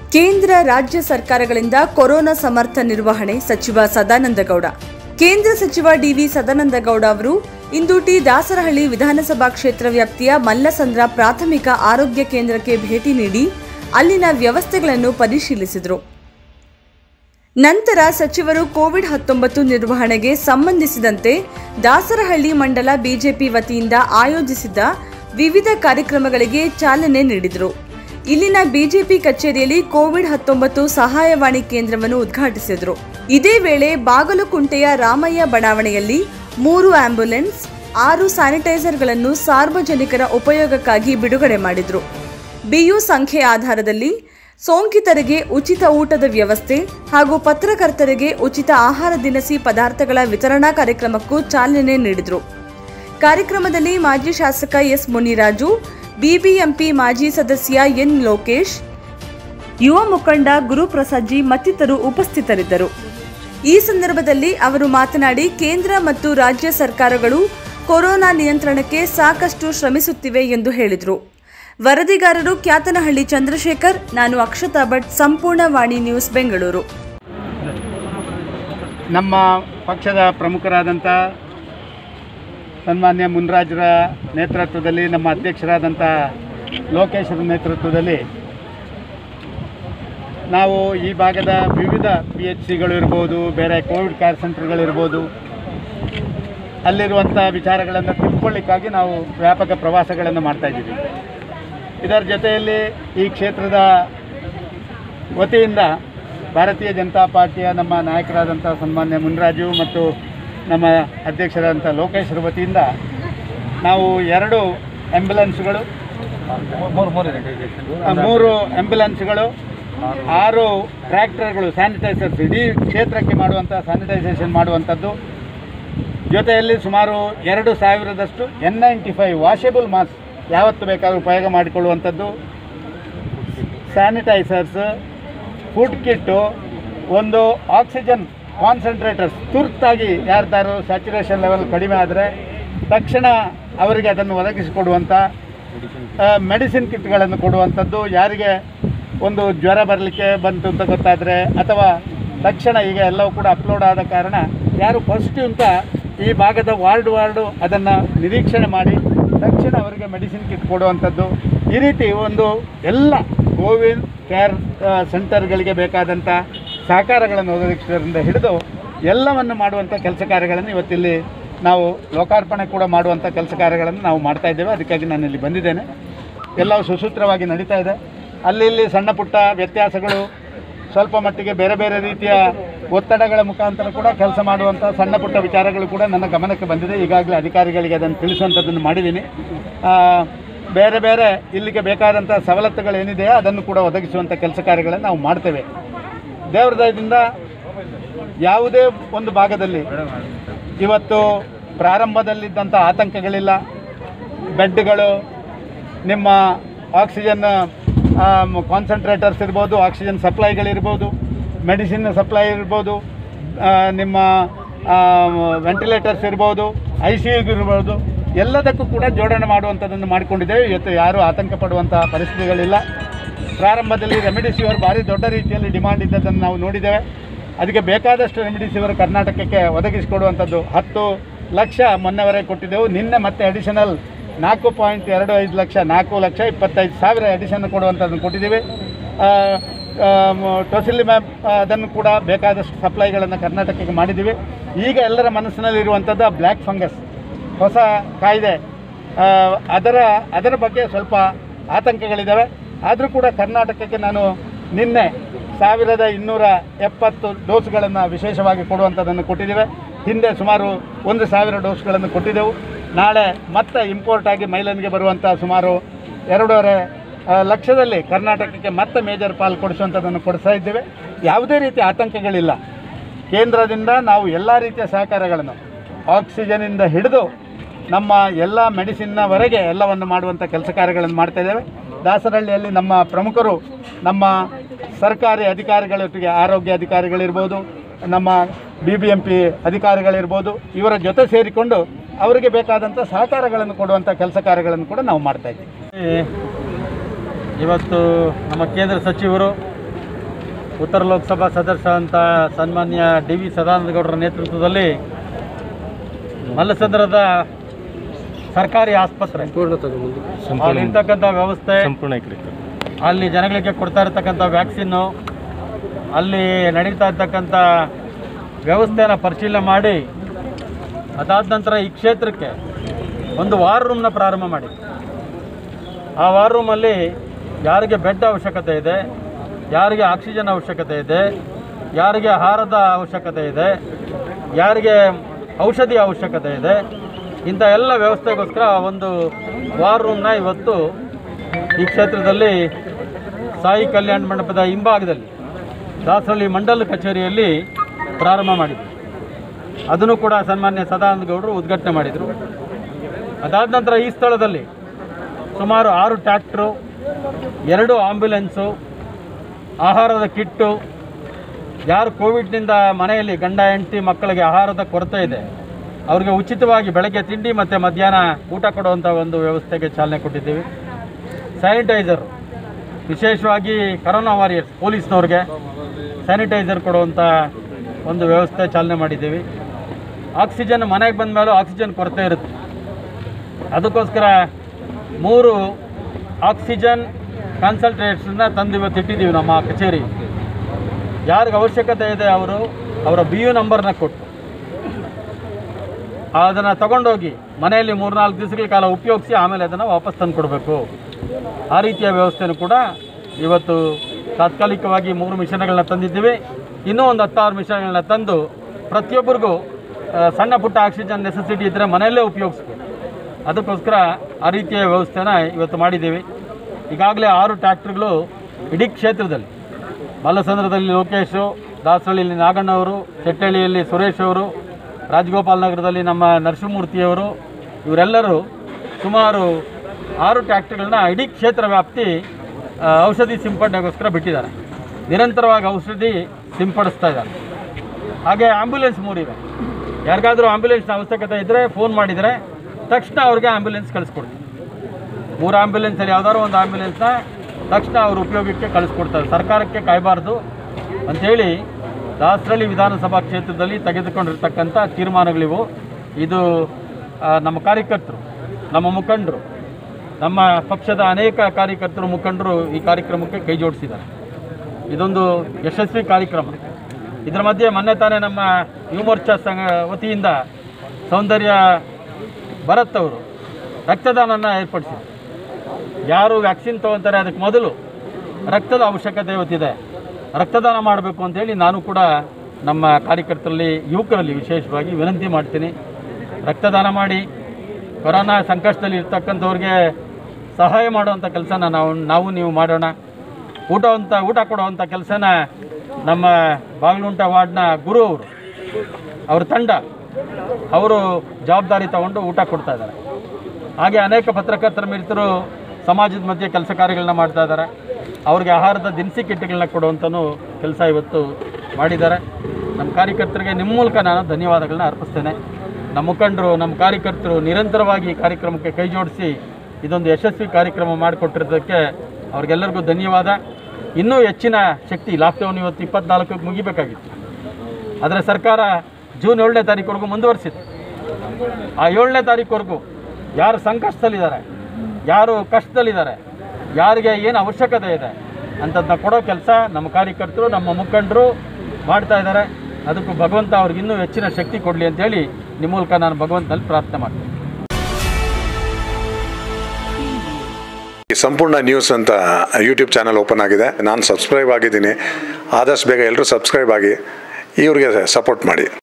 ಕೇಂದ್ರ ರಾಜ್ಯ ಸರ್ಕಾರಗಳಿಂದ ಕೊರೋನಾ ಸಮರ್ಥ ನಿರ್ವಹಣೆ ಸಚಿವ ಸದಾನಂದಗೌಡ ಕೇಂದ್ರ ಸಚಿವ ಡಿವಿ ಸದಾನಂದಗೌಡ ಅವರು ಇಂದು ಟಿ ದಾಸರಹಳ್ಳಿ ವಿಧಾನಸಭಾ ಕ್ಷೇತ್ರ ವ್ಯಾಪ್ತಿಯ ಮಲ್ಲಸಂದ್ರ ಪ್ರಾಥಮಿಕ ಆರೋಗ್ಯ ಕೇಂದ್ರಕ್ಕೆ ಭೇಟಿ ನೀಡಿ ಅಲ್ಲಿನ ವ್ಯವಸ್ಥೆಗಳನ್ನು ಪರಿಶೀಲಿಸಿದರು ನಂತರ ಸಚಿವರು ಕೋವಿಡ್ ಹತ್ತೊಂಬತ್ತು ನಿರ್ವಹಣೆಗೆ ಸಂಬಂಧಿಸಿದಂತೆ ದಾಸರಹಳ್ಳಿ ಮಂಡಲ ಬಿಜೆಪಿ ವತಿಯಿಂದ ಆಯೋಜಿಸಿದ್ದ ವಿವಿಧ ಕಾರ್ಯಕ್ರಮಗಳಿಗೆ ಚಾಲನೆ ನೀಡಿದರು ಇಲ್ಲಿನ ಬಿಜೆಪಿ ಕಚೇರಿಯಲ್ಲಿ ಕೋವಿಡ್ ಹತ್ತೊಂಬತ್ತು ಸಹಾಯವಾಣಿ ಕೇಂದ್ರವನ್ನು ಉದ್ಘಾಟಿಸಿದರು ಇದೇ ವೇಳೆ ಬಾಗಲಕುಂಟೆಯ ರಾಮಯ್ಯ ಬಡಾವಣೆಯಲ್ಲಿ ಮೂರು ಆಂಬ್ಯುಲೆನ್ಸ್ ಆರು ಸ್ಯಾನಿಟೈಸರ್ಗಳನ್ನು ಸಾರ್ವಜನಿಕರ ಉಪಯೋಗಕ್ಕಾಗಿ ಬಿಡುಗಡೆ ಮಾಡಿದರು ಬಿಯು ಸಂಖ್ಯೆ ಆಧಾರದಲ್ಲಿ ಸೋಂಕಿತರಿಗೆ ಉಚಿತ ಊಟದ ವ್ಯವಸ್ಥೆ ಹಾಗೂ ಪತ್ರಕರ್ತರಿಗೆ ಉಚಿತ ಆಹಾರ ದಿನಸಿ ಪದಾರ್ಥಗಳ ವಿತರಣಾ ಕಾರ್ಯಕ್ರಮಕ್ಕೂ ಚಾಲನೆ ನೀಡಿದರು ಕಾರ್ಯಕ್ರಮದಲ್ಲಿ ಮಾಜಿ ಶಾಸಕ ಎಸ್ ಮುನಿರಾಜು ಬಿಬಿಎಂಪಿ ಮಾಜಿ ಸದಸ್ಯ ಎನ್ ಲೋಕೇಶ್ ಯುವ ಮುಖಂಡ ಗುರುಪ್ರಸಾದ್ ಜಿ ಮತ್ತಿತರರು ಉಪಸ್ಥಿತರಿದ್ದರು ಈ ಸಂದರ್ಭದಲ್ಲಿ ಅವರು ಮಾತನಾಡಿ ಕೇಂದ್ರ ಮತ್ತು ರಾಜ್ಯ ಸರ್ಕಾರಗಳು ಕೊರೋನಾ ನಿಯಂತ್ರಣಕ್ಕೆ ಸಾಕಷ್ಟು ಶ್ರಮಿಸುತ್ತಿವೆ ಎಂದು ಹೇಳಿದರು ವರದಿಗಾರರು ಕ್ಯಾತನಹಳ್ಳಿ ಚಂದ್ರಶೇಖರ್ ನಾನು ಅಕ್ಷತಾ ಭಟ್ ಸಂಪೂರ್ಣ ವಾಣಿ ನ್ಯೂಸ್ ಬೆಂಗಳೂರು ನಮ್ಮ ಪಕ್ಷದ ಪ್ರಮುಖರಾದಂಥ ಸನ್ಮಾನ್ಯ ಮುನ್ರಾಜರ ನೇತೃತ್ವದಲ್ಲಿ ನಮ್ಮ ಅಧ್ಯಕ್ಷರಾದಂಥ ಲೋಕೇಶ್ವರ ನೇತೃತ್ವದಲ್ಲಿ ನಾವು ಈ ಭಾಗದ ವಿವಿಧ ಪಿ ಎಚ್ ಸಿಗಳು ಇರ್ಬೋದು ಬೇರೆ ಕೋವಿಡ್ ಕೇರ್ ಸೆಂಟರ್ಗಳಿರ್ಬೋದು ಅಲ್ಲಿರುವಂಥ ವಿಚಾರಗಳನ್ನು ತಿಳ್ಕೊಳ್ಳಿಕ್ಕಾಗಿ ನಾವು ವ್ಯಾಪಕ ಪ್ರವಾಸಗಳನ್ನು ಮಾಡ್ತಾಯಿದ್ದೀವಿ ಇದರ ಜೊತೆಯಲ್ಲಿ ಈ ಕ್ಷೇತ್ರದ ವತಿಯಿಂದ ಭಾರತೀಯ ಜನತಾ ಪಾರ್ಟಿಯ ನಮ್ಮ ನಾಯಕರಾದಂಥ ಸನ್ಮಾನ್ಯ ಮುನ್ರಾಜು ಮತ್ತು ನಮ್ಮ ಅಧ್ಯಕ್ಷರಾದಂಥ ಲೋಕೇಶ್ವರ ವತಿಯಿಂದ ನಾವು ಎರಡು ಆ್ಯಂಬುಲೆನ್ಸ್ಗಳು ಆ, ಮೂರು ಆ್ಯಂಬುಲೆನ್ಸ್ಗಳು ಆರು ಟ್ರ್ಯಾಕ್ಟರ್ಗಳು ಸ್ಯಾನಿಟೈಸರ್ಸ್ ಇಡೀ ಕ್ಷೇತ್ರಕ್ಕೆ ಮಾಡುವಂಥ ಸ್ಯಾನಿಟೈಸೇಷನ್ ಮಾಡುವಂಥದ್ದು ಜೊತೆಯಲ್ಲಿ ಸುಮಾರು ಎರಡು ಸಾವಿರದಷ್ಟು N ninety five washable mask ಯಾವತ್ತು ಬೇಕಾದರೂ ಉಪಯೋಗ ಮಾಡಿಕೊಳ್ಳುವಂಥದ್ದು ಸ್ಯಾನಿಟೈಸರ್ಸ್ ಫುಡ್ ಕಿಟ್ಟು ಒಂದು ಆಕ್ಸಿಜನ್ ಕಾನ್ಸಂಟ್ರೇಟರ್ಸ್ ತುರ್ತಾಗಿ ಯಾರ್ದಾರು ಸ್ಯಾಚುರೇಷನ್ ಲೆವೆಲ್ ಕಡಿಮೆ ಆದರೆ ತಕ್ಷಣ ಅವರಿಗೆ ಅದನ್ನು ಒದಗಿಸಿಕೊಡುವಂಥ ಮೆಡಿಸಿನ್ ಕಿಟ್ಗಳನ್ನು ಕೊಡುವಂಥದ್ದು ಯಾರಿಗೆ ಒಂದು ಜ್ವರ ಬರಲಿಕ್ಕೆ ಬಂತು ಅಂತ ಗೊತ್ತಾದರೆ ಅಥವಾ ತಕ್ಷಣ ಈಗ ಎಲ್ಲವೂ ಕೂಡ ಅಪ್ಲೋಡ್ ಆದ ಕಾರಣ ಯಾರು ಪಾಸಿಟಿವ್ ಅಂತ ಈ ಭಾಗದ ವಾರ್ಡ್ ವಾರ್ಡು ಅದನ್ನು ನಿರೀಕ್ಷಣೆ ಮಾಡಿ ತಕ್ಷಣ ಅವರಿಗೆ ಮೆಡಿಸಿನ್ ಕಿಟ್ ಕೊಡುವಂಥದ್ದು ಈ ರೀತಿ ಒಂದು ಎಲ್ಲ ಕೋವಿಡ್ ಕೇರ್ ಸೆಂಟರ್ಗಳಿಗೆ ಬೇಕಾದಂಥ ಸಹಕಾರಗಳನ್ನು ಒದಗಿಸೋದ್ರಿಂದ ಹಿಡಿದು ಎಲ್ಲವನ್ನು ಮಾಡುವಂಥ ಕೆಲಸ ಕಾರ್ಯಗಳನ್ನು ಇವತ್ತಿಲ್ಲಿ ನಾವು ಲೋಕಾರ್ಪಣೆ ಕೂಡ ಮಾಡುವಂಥ ಕೆಲಸ ಕಾರ್ಯಗಳನ್ನು ನಾವು ಮಾಡ್ತಾ ಇದ್ದೇವೆ ಅದಕ್ಕಾಗಿ ನಾನು ಇಲ್ಲಿ ಬಂದಿದ್ದೇನೆ ಎಲ್ಲವೂ ಸುಸೂತ್ರವಾಗಿ ನಡೀತಾ ಇದೆ ಅಲ್ಲಿ ಇಲ್ಲಿ ಸಣ್ಣ ಪುಟ್ಟ ವ್ಯತ್ಯಾಸಗಳು ಸ್ವಲ್ಪ ಮಟ್ಟಿಗೆ ಬೇರೆ ಬೇರೆ ರೀತಿಯ ಒತ್ತಡಗಳ ಮುಖಾಂತರ ಕೂಡ ಕೆಲಸ ಮಾಡುವಂಥ ಸಣ್ಣ ಪುಟ್ಟ ವಿಚಾರಗಳು ಕೂಡ ನನ್ನ ಗಮನಕ್ಕೆ ಬಂದಿದೆ ಈಗಾಗಲೇ ಅಧಿಕಾರಿಗಳಿಗೆ ಅದನ್ನು ತಿಳಿಸುವಂಥದ್ದನ್ನು ಮಾಡಿದ್ದೀನಿ ಆ, ಬೇರೆ ಬೇರೆ ಇಲ್ಲಿಗೆ ಬೇಕಾದಂಥ ಸವಲತ್ತುಗಳೇನಿದೆಯೋ ಅದನ್ನು ಕೂಡ ಒದಗಿಸುವಂಥ ಕೆಲಸ ಕಾರ್ಯಗಳನ್ನು ನಾವು ಮಾಡ್ತೇವೆ ದೇವರ ದಯದಿಂದ ಯಾವುದೇ ಒಂದು ಭಾಗದಲ್ಲಿ ಇವತ್ತು ಪ್ರಾರಂಭದಲ್ಲಿದ್ದಂಥ ಆತಂಕಗಳಿಲ್ಲ ಬೆಡ್ಗಳು ನಿಮ್ಮ ಆಕ್ಸಿಜನ್ ಕಾನ್ಸಂಟ್ರೇಟರ್ಸ್ ಇರ್ಬೋದು ಆಕ್ಸಿಜನ್ ಸಪ್ಲೈಗಳಿರ್ಬೋದು ಮೆಡಿಸಿನ್ ಸಪ್ಲೈ ಇರ್ಬೋದು ಆ, ನಿಮ್ಮ ವೆಂಟಿಲೇಟರ್ಸ್ ಇರ್ಬೋದು ಐ ಸಿ ಇರ್ಬೋದು ಎಲ್ಲದಕ್ಕೂ ಕೂಡ ಜೋಡಣೆ ಮಾಡುವಂಥದ್ದನ್ನು ಮಾಡಿಕೊಂಡಿದ್ದೇವೆ ಇವತ್ತು ಯಾರೂ ಆತಂಕ ಪಡುವಂಥ ಪರಿಸ್ಥಿತಿಗಳಿಲ್ಲ ಪ್ರಾರಂಭದಲ್ಲಿ ರೆಮಿಡಿಸಿವರ್ ಭಾರಿ ದೊಡ್ಡ ರೀತಿಯಲ್ಲಿ ಡಿಮಾಂಡ್ ಇದ್ದದ್ದನ್ನು ನಾವು ನೋಡಿದ್ದೇವೆ ಅದಕ್ಕೆ ಬೇಕಾದಷ್ಟು ರೆಮಿಡಿಸಿವರ್ ಕರ್ನಾಟಕಕ್ಕೆ ಒದಗಿಸಿಕೊಡುವಂಥದ್ದು ಹತ್ತು ಲಕ್ಷ ಮೊನ್ನೆವರೆಗೆ ಕೊಟ್ಟಿದ್ದೆವು ನಿನ್ನೆ ಮತ್ತೆ ಅಡಿಷನಲ್ ನಾಲ್ಕು ಪಾಯಿಂಟ್ ಎರಡು ಐದು ಲಕ್ಷ ನಾಲ್ಕು ಲಕ್ಷ ಇಪ್ಪತ್ತೈದು ಸಾವಿರ ಅಡಿಷನ್ ಕೊಡುವಂಥದ್ದನ್ನು ಕೊಟ್ಟಿದ್ದೀವಿ ಟೊಸಿಲಿಮ್ಯಾಪ್ ಅದನ್ನು ಕೂಡ ಬೇಕಾದಷ್ಟು ಸಪ್ಲೈಗಳನ್ನು ಕರ್ನಾಟಕಕ್ಕೆ ಮಾಡಿದ್ದೀವಿ ಈಗ ಎಲ್ಲರ ಮನಸ್ಸಿನಲ್ಲಿರುವಂಥದ್ದು ಬ್ಲ್ಯಾಕ್ ಫಂಗಸ್ ಹೊಸ ಕಾಯ್ದೆ ಆ, ಅದರ ಅದರ ಬಗ್ಗೆ ಸ್ವಲ್ಪ ಆತಂಕಗಳಿದ್ದಾವೆ ಆದರೂ ಕೂಡ ಕರ್ನಾಟಕಕ್ಕೆ ನಾನು ನಿನ್ನೆ ಸಾವಿರದ ಇನ್ನೂರ ಎಪ್ಪತ್ತು ಡೋಸ್ಗಳನ್ನು ವಿಶೇಷವಾಗಿ ಕೊಡುವಂಥದ್ದನ್ನು ಕೊಟ್ಟಿದ್ದೇವೆ ಹಿಂದೆ ಸುಮಾರು ಒಂದು ಸಾವಿರ ಡೋಸ್ಗಳನ್ನು ಕೊಟ್ಟಿದ್ದೆವು ನಾಳೆ ಮತ್ತೆ ಇಂಪೋರ್ಟ್ ಆಗಿ ಮೈಲನ್ಗೆ ಬರುವಂಥ ಸುಮಾರು ಎರಡೂವರೆ ಆ, ಲಕ್ಷದಲ್ಲಿ ಕರ್ನಾಟಕಕ್ಕೆ ಮತ್ತೆ ಮೇಜರ್ ಪಾಲ್ ಕೊಡಿಸುವಂಥದ್ದನ್ನು ಕೊಡಿಸ್ತಾ ಇದ್ದೇವೆ ಯಾವುದೇ ರೀತಿಯ ಆತಂಕಗಳಿಲ್ಲ ಕೇಂದ್ರದಿಂದ ನಾವು ಎಲ್ಲ ರೀತಿಯ ಸಹಕಾರಗಳನ್ನು ಆಕ್ಸಿಜನಿಂದ ಹಿಡಿದು ನಮ್ಮ ಎಲ್ಲ ಮೆಡಿಸಿನ್ನವರೆಗೆ ಎಲ್ಲವನ್ನು ಮಾಡುವಂಥ ಕೆಲಸ ಕಾರ್ಯಗಳನ್ನು ಮಾಡ್ತಾ ಇದ್ದೇವೆ ದಾಸರಹಳ್ಳಿಯಲ್ಲಿ ನಮ್ಮ ಪ್ರಮುಖರು ನಮ್ಮ ಸರ್ಕಾರಿ ಅಧಿಕಾರಿಗಳೊಟ್ಟಿಗೆ ಆರೋಗ್ಯ ಅಧಿಕಾರಿಗಳಿರ್ಬೋದು ನಮ್ಮ ಬಿ ಬಿ ಎಂ ಪಿ ಅಧಿಕಾರಿಗಳಿರ್ಬೋದು ಇವರ ಜೊತೆ ಸೇರಿಕೊಂಡು ಅವರಿಗೆ ಬೇಕಾದಂಥ ಸಹಕಾರಗಳನ್ನು ಕೊಡುವಂಥ ಕೆಲಸ ಕಾರ್ಯಗಳನ್ನು ಕೂಡ ನಾವು ಮಾಡ್ತಾ ಇದ್ದೀವಿ ಇವತ್ತು ನಮ್ಮ ಕೇಂದ್ರ ಸಚಿವರು ಉತ್ತರ ಲೋಕಸಭಾ ಸದಸ್ಯ ಅಂತ ಸನ್ಮಾನ್ಯ ಡಿ ವಿ ಸದಾನಂದಗೌಡರ ನೇತೃತ್ವದಲ್ಲಿ ಮಲ್ಲಸಂದ್ರದ ಸರ್ಕಾರಿ ಆಸ್ಪತ್ರೆ ಅಲ್ಲಿ ಇರ್ತಕ್ಕಂಥ ವ್ಯವಸ್ಥೆ ಸಂಪೂರ್ಣ ಈ ಕಡೆ ಅಲ್ಲಿ ಜನಗಳಿಗೆ ಕೊಡ್ತಾ ಇರ್ತಕ್ಕಂಥ ವ್ಯಾಕ್ಸಿನ್ನು ಅಲ್ಲಿ ನಡೀತಾ ಇರ್ತಕ್ಕಂಥ ವ್ಯವಸ್ಥೆನ ಪರಿಶೀಲನೆ ಮಾಡಿ ಅದಾದ ನಂತರ ಈ ಕ್ಷೇತ್ರಕ್ಕೆ ಒಂದು ವಾರ್ ರೂಮ್ನ ಪ್ರಾರಂಭ ಮಾಡಿ ಆ ವಾರ್ ರೂಮಲ್ಲಿ ಯಾರಿಗೆ ಬೆಡ್ ಅವಶ್ಯಕತೆ ಇದೆ ಯಾರಿಗೆ ಆಕ್ಸಿಜನ್ ಅವಶ್ಯಕತೆ ಇದೆ ಯಾರಿಗೆ ಆಹಾರದ ಅವಶ್ಯಕತೆ ಇದೆ ಯಾರಿಗೆ ಔಷಧಿ ಅವಶ್ಯಕತೆ ಇದೆ ಇಂಥ ಎಲ್ಲ ವ್ಯವಸ್ಥೆಗೋಸ್ಕರ ಒಂದು ವಾರ್ ರೂಮ್ನ ಇವತ್ತು ಈ ಕ್ಷೇತ್ರದಲ್ಲಿ ಸಾಯಿ ಕಲ್ಯಾಣ ಮಂಟಪದ ಹಿಂಭಾಗದಲ್ಲಿ ದಾಸರಳ್ಳಿ ಮಂಡಲ ಕಚೇರಿಯಲ್ಲಿ ಪ್ರಾರಂಭ ಮಾಡಿದ್ವಿ ಅದನ್ನು ಕೂಡ ಸನ್ಮಾನ್ಯ ಸದಾನಂದ ಗೌಡರು ಉದ್ಘಾಟನೆ ಮಾಡಿದರು ಅದಾದ ನಂತರ ಈ ಸ್ಥಳದಲ್ಲಿ ಸುಮಾರು ಆರು ಟ್ರ್ಯಾಕ್ಟ್ರು ಎರಡು ಆಂಬ್ಯುಲೆನ್ಸು ಆಹಾರದ ಕಿಟ್ಟು ಯಾರು ಕೋವಿಡ್ನಿಂದ ಮನೆಯಲ್ಲಿ ಗಂಡ ಹೆಂಡತಿ ಮಕ್ಕಳಿಗೆ ಆಹಾರದ ಕೊರತೆ ಇದೆ ಅವರಿಗೆ ಉಚಿತವಾಗಿ ಬೆಳಗ್ಗೆ ತಿಂಡಿ ಮತ್ತು ಮಧ್ಯಾಹ್ನ ಊಟ ಕೊಡುವಂಥ ಒಂದು ವ್ಯವಸ್ಥೆಗೆ ಚಾಲನೆ ಕೊಟ್ಟಿದ್ದೀವಿ ಸ್ಯಾನಿಟೈಸರ್ ವಿಶೇಷವಾಗಿ ಕರೋನಾ ವಾರಿಯರ್ಸ್ ಪೊಲೀಸ್ನವ್ರಿಗೆ ಸ್ಯಾನಿಟೈಸರ್ ಕೊಡುವಂಥ ಒಂದು ವ್ಯವಸ್ಥೆ ಚಾಲನೆ ಮಾಡಿದ್ದೀವಿ ಆಕ್ಸಿಜನ್ ಮನೆಗೆ ಬಂದ ಮೇಲೂ ಆಕ್ಸಿಜನ್ ಕೊರತೆ ಇರುತ್ತೆ ಅದಕ್ಕೋಸ್ಕರ ಮೂರು ಆಕ್ಸಿಜನ್ ಕನ್ಸಲ್ಟ್ರೇಟ್ಸನ್ನ ತಂದು ಇವತ್ತು ಇಟ್ಟಿದ್ದೀವಿ ನಮ್ಮ ಕಚೇರಿ ಯಾರಿಗೆ ಅವಶ್ಯಕತೆ ಇದೆ ಅವರು ಅವರ ಬಿ ಯು ನಂಬರ್ನ ಕೊಟ್ಟು ಅದನ್ನು ತಗೊಂಡೋಗಿ ಮನೆಯಲ್ಲಿ ಮೂರ್ನಾಲ್ಕು ದಿವಸಗಳ ಕಾಲ ಉಪಯೋಗಿಸಿ ಆಮೇಲೆ ಅದನ್ನು ವಾಪಸ್ ತಂದು ಕೊಡಬೇಕು ಆ ರೀತಿಯ ವ್ಯವಸ್ಥೆನೂ ಕೂಡ ಇವತ್ತು ತಾತ್ಕಾಲಿಕವಾಗಿ ಮೂರು ಮಿಷನ್ಗಳನ್ನ ತಂದಿದ್ದೀವಿ ಇನ್ನೂ ಒಂದು ಹತ್ತಾರು ಮಿಷನ್ಗಳನ್ನ ತಂದು ಪ್ರತಿಯೊಬ್ಬರಿಗೂ ಆ, ಸಣ್ಣ ಪುಟ್ಟ ಆಕ್ಸಿಜನ್ ನೆಸೆಸಿಟಿ ಇದ್ದರೆ ಮನೆಯಲ್ಲೇ ಉಪಯೋಗಿಸ್ಬೇಕು ಅದಕ್ಕೋಸ್ಕರ ಆ ರೀತಿಯ ವ್ಯವಸ್ಥೆನ ಇವತ್ತು ಮಾಡಿದ್ದೀವಿ ಈಗಾಗಲೇ ಆರು ಟ್ರ್ಯಾಕ್ಟರ್ಗಳು ಇಡೀ ಕ್ಷೇತ್ರದಲ್ಲಿ ಮಲ್ಲಸಂದ್ರದಲ್ಲಿ ಲೋಕೇಶು ದಾಸಹಳ್ಳಿಯಲ್ಲಿ ನಾಗಣ್ಣವರು ಚೆಟ್ಟಳ್ಳಿಯಲ್ಲಿ ಸುರೇಶ್ ಅವರು ರಾಜಗೋಪಾಲ್ ನಗರದಲ್ಲಿ ನಮ್ಮ ನರಸಿಂಹಮೂರ್ತಿಯವರು ಇವರೆಲ್ಲರೂ ಸುಮಾರು ಆರು ಟ್ರ್ಯಾಕ್ಟರ್ಗಳನ್ನ ಇಡೀ ಕ್ಷೇತ್ರ ವ್ಯಾಪ್ತಿ ಆ, ಔಷಧಿ ಸಿಂಪಡಣೆಗೋಸ್ಕರ ಬಿಟ್ಟಿದ್ದಾರೆ ನಿರಂತರವಾಗಿ ಔಷಧಿ ಸಿಂಪಡಿಸ್ತಾ ಇದ್ದಾರೆ ಹಾಗೆ ಆಂಬ್ಯುಲೆನ್ಸ್ ಮೂರಿವೆ ಯಾರಿಗಾದರೂ ಆಂಬ್ಯುಲೆನ್ಸ್ನ ಅವಶ್ಯಕತೆ ಇದ್ದರೆ ಫೋನ್ ಮಾಡಿದರೆ ತಕ್ಷಣ ಅವ್ರಿಗೆ ಆಂಬ್ಯುಲೆನ್ಸ್ ಕಳಿಸ್ಕೊಡ್ತೀವಿ ಮೂರು ಆಂಬ್ಯುಲೆನ್ಸಲ್ಲಿ ಯಾವ್ದಾದ್ರು ಒಂದು ಆಂಬ್ಯುಲೆನ್ಸ್ನ ತಕ್ಷಣ ಅವ್ರ ಉಪಯೋಗಕ್ಕೆ ಕಳಿಸ್ಕೊಡ್ತಾರೆ ಸರ್ಕಾರಕ್ಕೆ ಕಾಯಬಾರ್ದು ಅಂಥೇಳಿ ದಾಸರಳ್ಳಿ ವಿಧಾನಸಭಾ ಕ್ಷೇತ್ರದಲ್ಲಿ ತೆಗೆದುಕೊಂಡಿರ್ತಕ್ಕಂಥ ತೀರ್ಮಾನಗಳಿವು ಇದು ಆ, ನಮ್ಮ ಕಾರ್ಯಕರ್ತರು ನಮ್ಮ ಮುಖಂಡರು ನಮ್ಮ ಪಕ್ಷದ ಅನೇಕ ಕಾರ್ಯಕರ್ತರು ಮುಖಂಡರು ಈ ಕಾರ್ಯಕ್ರಮಕ್ಕೆ ಕೈ ಜೋಡಿಸಿದ್ದಾರೆ ಇದೊಂದು ಯಶಸ್ವಿ ಕಾರ್ಯಕ್ರಮ ಇದರ ಮಧ್ಯೆ ಮೊನ್ನೆ ತಾನೇ ನಮ್ಮ ಯುವ ಮೋರ್ಚಾ ಸಂಘ ವತಿಯಿಂದ ಸೌಂದರ್ಯ ಭರತ್ ಅವರು ರಕ್ತದಾನನ ಏರ್ಪಡಿಸಿದರು ಯಾರು ವ್ಯಾಕ್ಸಿನ್ ತೊಗೊತಾರೆ ಅದಕ್ಕೆ ಮೊದಲು ರಕ್ತದ ಅವಶ್ಯಕತೆ ಇವತ್ತಿದೆ ರಕ್ತದಾನ ಮಾಡಬೇಕು ಅಂತೇಳಿ ನಾನು ಕೂಡ ನಮ್ಮ ಕಾರ್ಯಕರ್ತರಲ್ಲಿ ಯುವಕರಲ್ಲಿ ವಿಶೇಷವಾಗಿ ವಿನಂತಿ ಮಾಡ್ತೀನಿ ರಕ್ತದಾನ ಮಾಡಿ ಕೊರೋನಾ ಸಂಕಷ್ಟದಲ್ಲಿ ಇರ್ತಕ್ಕಂಥವ್ರಿಗೆ ಸಹಾಯ ಮಾಡುವಂಥ ಕೆಲಸನ ನಾವು ನಾವು ನೀವು ಮಾಡೋಣ ಊಟ ಅಂತ ಊಟ ಕೊಡುವಂಥ ಕೆಲಸನ ನಮ್ಮ ಬಾಗಲುಂಟ ವಾರ್ಡ್ನ ಗುರು ಅವರು ಅವ್ರ ತಂಡ ಅವರು ಜವಾಬ್ದಾರಿ ತಗೊಂಡು ಊಟ ಕೊಡ್ತಾ ಇದ್ದಾರೆ ಹಾಗೆ ಅನೇಕ ಪತ್ರಕರ್ತರ ಮಿತ್ರರು ಸಮಾಜದ ಮಧ್ಯೆ ಕೆಲಸ ಕಾರ್ಯಗಳನ್ನ ಮಾಡ್ತಾ ಇದ್ದಾರೆ ಅವ್ರಿಗೆ ಆಹಾರದ ದಿನಸಿ ಕಿಟ್ಗಳನ್ನ ಕೊಡುವಂಥನೂ ಕೆಲಸ ಇವತ್ತು ಮಾಡಿದ್ದಾರೆ ನಮ್ಮ ಕಾರ್ಯಕರ್ತರಿಗೆ ನಿಮ್ಮ ಮೂಲಕ ನಾನು ಧನ್ಯವಾದಗಳನ್ನ ಅರ್ಪಿಸ್ತೇನೆ ನಮ್ಮ ಮುಖಂಡರು ನಮ್ಮ ಕಾರ್ಯಕರ್ತರು ನಿರಂತರವಾಗಿ ಈ ಕಾರ್ಯಕ್ರಮಕ್ಕೆ ಕೈ ಜೋಡಿಸಿ ಇದೊಂದು ಯಶಸ್ವಿ ಕಾರ್ಯಕ್ರಮ ಮಾಡಿಕೊಟ್ಟಿರೋದಕ್ಕೆ ಅವ್ರಿಗೆಲ್ಲರಿಗೂ ಧನ್ಯವಾದ ಇನ್ನೂ ಹೆಚ್ಚಿನ ಶಕ್ತಿ ಲಾಕ್ಡೌನ್ ಇವತ್ತು ಇಪ್ಪತ್ನಾಲ್ಕಕ್ಕೆ ಮುಗಿಬೇಕಾಗಿತ್ತು ಆದರೆ ಸರ್ಕಾರ ಜೂನ್ ಏಳನೇ ತಾರೀಕುವರೆಗೂ ಮುಂದುವರಿಸಿತ್ತು ಆ ಏಳನೇ ತಾರೀಕುವರೆಗೂ ಯಾರು ಸಂಕಷ್ಟದಲ್ಲಿದ್ದಾರೆ ಯಾರು ಕಷ್ಟದಲ್ಲಿದ್ದಾರೆ ಯಾರಿಗೆ ಏನು ಅವಶ್ಯಕತೆ ಇದೆ ಅಂಥದ್ದನ್ನ ಕೊಡೋ ಕೆಲಸ ನಮ್ಮ ಕಾರ್ಯಕರ್ತರು ನಮ್ಮ ಮುಖಂಡರು ಮಾಡ್ತಾ ಇದ್ದಾರೆ ಅದಕ್ಕೂ ಭಗವಂತ ಅವ್ರಿಗೆ ಇನ್ನೂ ಹೆಚ್ಚಿನ ಶಕ್ತಿ ಕೊಡಲಿ ಅಂತೇಳಿ ನಿಮ್ಮ ಮೂಲಕ ನಾನು ಭಗವಂತನಲ್ಲಿ ಪ್ರಾರ್ಥನೆ ಮಾಡ್ತೀನಿ ಈ ಸಂಪೂರ್ಣ ನ್ಯೂಸ್ ಅಂತ ಯೂಟ್ಯೂಬ್ ಚಾನಲ್ ಓಪನ್ ಆಗಿದೆ ನಾನು ಸಬ್ಸ್ಕ್ರೈಬ್ ಆಗಿದ್ದೀನಿ ಆದಷ್ಟು ಬೇಗ ಎಲ್ಲರೂ ಸಬ್ಸ್ಕ್ರೈಬ್ ಆಗಿ ಇವ್ರಿಗೆ ಸಪೋರ್ಟ್ ಮಾಡಿ